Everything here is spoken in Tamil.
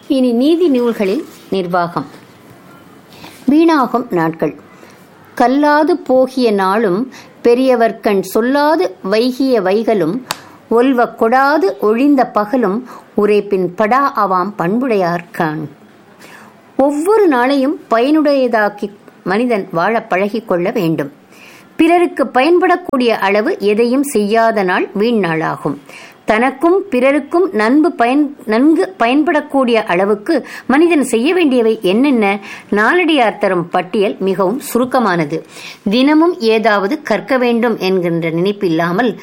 இனி நீதி நூல்களில் நிர்வாகம் வீணாகும் நாட்கள் கல்லாது போகிய நாளும் பெரியவர்கண் சொல்லாது வைகிய வைகலும் ஒல்வ கொடாது ஒழிந்த பகலும் உரைப்பின் படா அவாம் பண்புடையார்கான் ஒவ்வொரு நாளையும் பயனுடையதாக்கி மனிதன் வாழ பழகிக் கொள்ள வேண்டும் பிறருக்கு பயன்படக்கூடிய அளவு எதையும் செய்யாத நாள் வீண் நாளாகும் தனக்கும் பிறருக்கும் நன்கு பயன் நன்கு பயன்படக்கூடிய அளவுக்கு மனிதன் செய்ய வேண்டியவை என்னென்ன நாளடியார் தரும் பட்டியல் மிகவும் சுருக்கமானது தினமும் ஏதாவது கற்க வேண்டும் என்கின்ற நினைப்பில்லாமல்